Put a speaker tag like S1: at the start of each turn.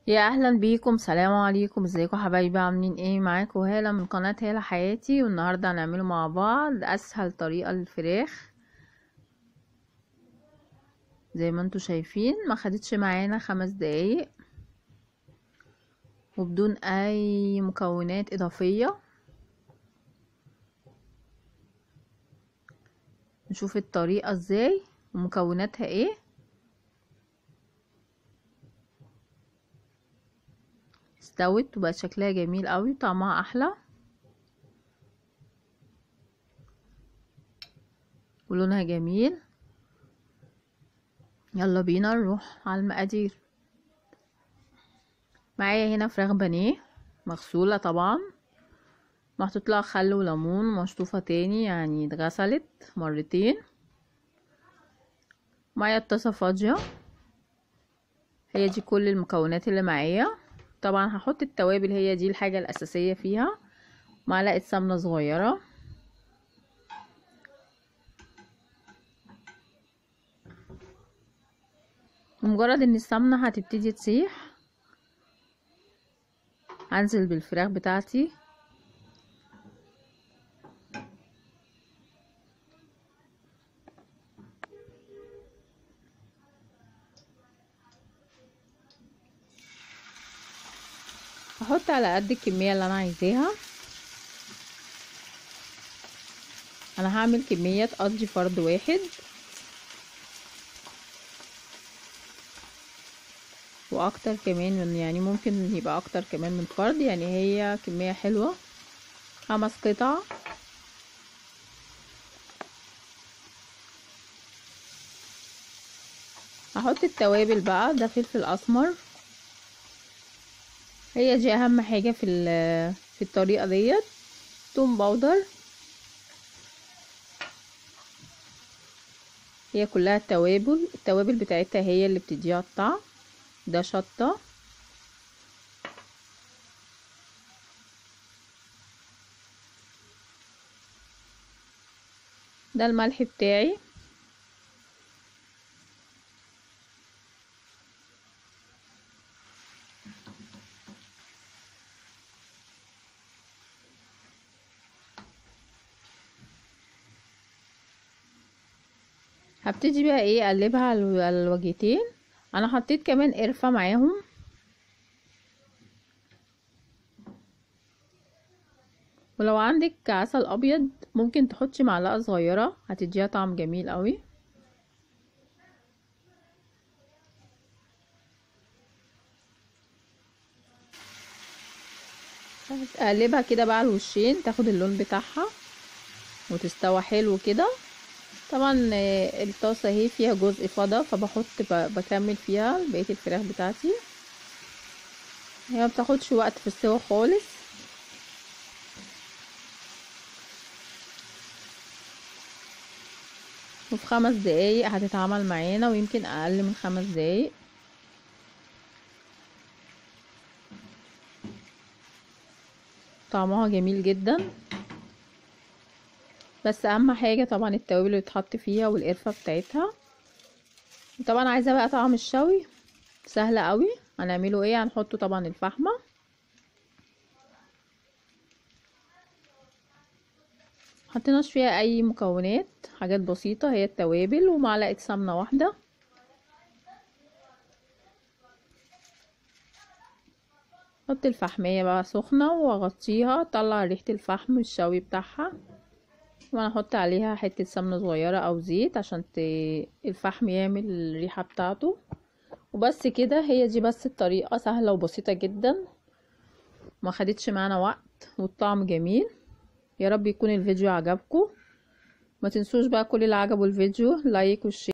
S1: يا اهلا بيكم سلام عليكم ازيكم حبايبي عاملين ايه معاكم هالة من قناة هالة حياتي والنهاردة هنعمله مع بعض اسهل طريقة للفراخ زي ما انتوا شايفين ما خدتش معانا خمس دقايق وبدون اي مكونات اضافية نشوف الطريقة ازاي ومكوناتها ايه استوت وبقت شكلها جميل قوي طعمها احلى ولونها جميل يلا بينا نروح على المقادير معايا هنا فراخ بانيه مغسولة طبعا محطوط لها خل وليمون ومشطوفة تاني يعني اتغسلت مرتين معايا الطاسة فاضية هي دي كل المكونات اللي معايا طبعا هحط التوابل هي دي الحاجة الأساسية فيها معلقة سمنة صغيرة بمجرد ان السمنة هتبتدي تسيح هنزل بالفراخ بتاعتي هحط على قد الكمية اللي انا عايزاها انا هعمل كمية تقضي فرد واحد واكتر كمان من يعني ممكن يبقى اكتر كمان من فرد يعني هي كمية حلوة خمس قطع هحط التوابل بقى ده فلفل اسمر هي دي اهم حاجة في في الطريقة ديت توم باودر هي كلها التوابل التوابل بتاعتها هي اللي بتديها الطعم ده شطة ده الملح بتاعي هبتدي بقى ايه اقلبها على الوجهتين انا حطيت كمان قرفة معاهم ولو عندك عسل ابيض ممكن تحطي معلقة صغيرة هتديها طعم جميل قوي اقلبها كده بقى على الوشين تاخد اللون بتاعها وتستوى حلو كده طبعا الطاسة اهي فيها جزء فضا فبحط بكمل فيها بقية الفراخ بتاعتي هي ما بتاخدش وقت في السوا خالص وفي خمس دقايق هتتعمل معانا ويمكن اقل من خمس دقايق طعمها جميل جدا بس اهم حاجه طبعا التوابل اللي بتحط فيها والقرفه بتاعتها طبعا عايزه بقى طعم الشوي سهله قوي هنعمله ايه هنحطه طبعا الفحمه حطيناش فيها اي مكونات حاجات بسيطه هي التوابل ومعلقه سمنه واحده حط الفحميه بقى سخنه واغطيها طلع ريحه الفحم الشوي بتاعها وانا احط عليها حته سمنه صغيره او زيت عشان ت... الفحم يعمل الريحه بتاعته وبس كده هي دي بس الطريقه سهله وبسيطه جدا ما خدتش معانا وقت والطعم جميل يا رب يكون الفيديو عجبكم ما تنسوش بقى كل اللي عجبوا الفيديو لايك والشير